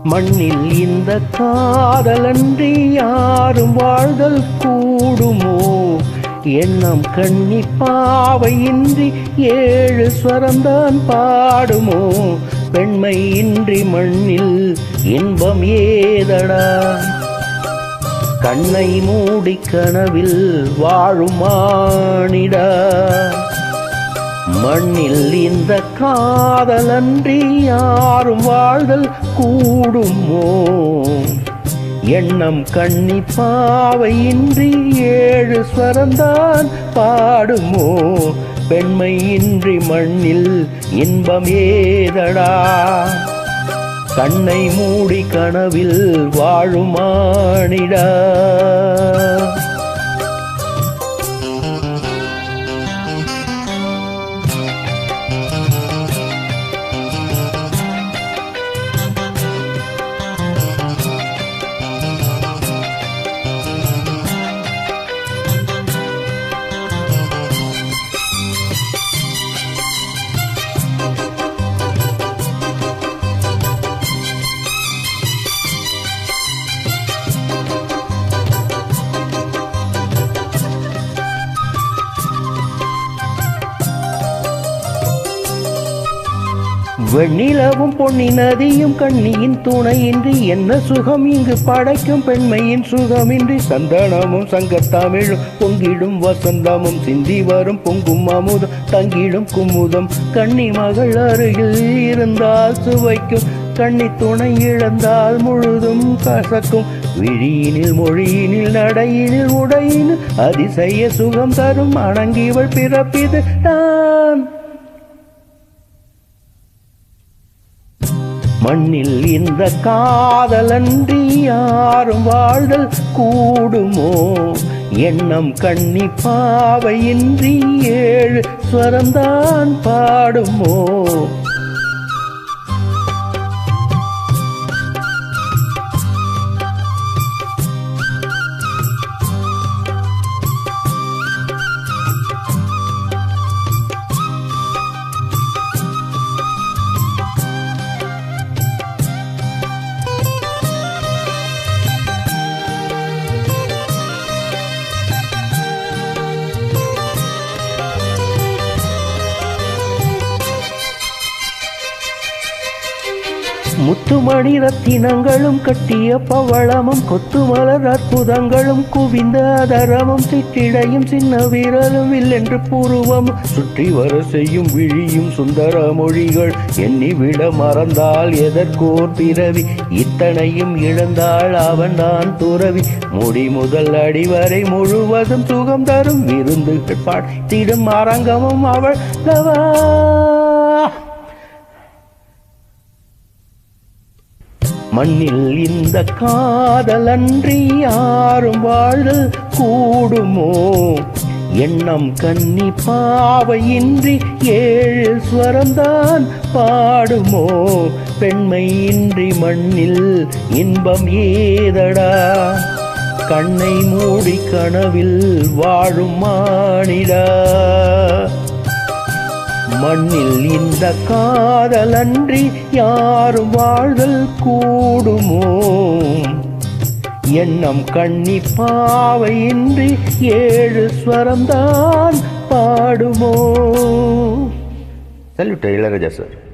மண்ணில் இந்த காதலன்றி யாரும் வாழ்தல் கூடுமோ எண்ணம் கண்ணி பாவையின்றி ஏழு ஸ்வரம்தான் பாடுமோ பெண்மை இன்றி மண்ணில் இன்பம் ஏதடா கண்ணை மூடி கனவில் வாழும் மானிடா மண்ணில் இந்த காதலன்றி யாரும் வாழ்தல் கூடுமோ எண்ணம் கண்ணி பாவையின்றி ஏழு ஸ்வரந்தான் பாடுமோ பெண்மையின்றி மண்ணில் இன்பம் ஏதடா கண்ணை மூடி கனவில் வாழும் மானிடா வெண்ணிலவும் பொன்னி நதியும் கண்ணியின் துணையின்றி என்ன சுகம் இங்கு படைக்கும் பெண்மையின் சுகமின்றி சந்தனமும் சங்கத்தமிழும் பொங்கிடும் வசந்தமும் சிந்தி வரும் பொங்கும் அமுதம் தங்கிடும் குமுதம் கன்னி மகள் அருகில் இருந்தால் சுவைக்கும் கண்ணி துணை இழந்தால் முழுதும் கசக்கும் விழியினில் மொழியினில் நடையினில் உடையினில் அதிசய சுகம் தரும் அணங்கிவள் பிறப்பிது நான் மண்ணில் இந்த காதலன்றி யாரும் வாழ்தல் கூடுமோ எண்ணம் கண்ணி பாவையின்றி ஏழு ஸ்வரம்தான் பாடுமோ முத்துமணி ரத்தினங்களும் கட்டிய பவளமும் கொத்துமலர் அற்புதங்களும் குவிந்த அதரமும் சிற்றிடையும் சின்ன விரலும் இல்லென்று பூர்வம் சுற்றி வர செய்யும் விழியும் சுந்தர மொழிகள் எண்ணி விட மறந்தால் எதற்கோர் பிறவி இத்தனையும் இழந்தாள் அவன்தான் துறவி முடி முதல் அடிவரை முழுவதும் சுகம் தரும் விருந்துகள் பாட்டிடும் அரங்கமும் அவள் லவா மண்ணில் இந்த காதலன்றி யாரும் வாழ்தல் கூடுமோ எண்ணம் கன்னி பாவையின்றி ஏழு ஸ்வரம்தான் பாடுமோ பெண்மையின்றி மண்ணில் இன்பம் ஏதடா கண்ணை மூடி கனவில் வாழும் மானிடா மண்ணில் இந்த காதலன்றி யாரும் வாழ்தல் கூடுமோ எண்ணம் கண்ணி பாவையின்றி ஏழு ஸ்வரம்தான் பாடுமோ சல்யூட் இளையராஜா சார்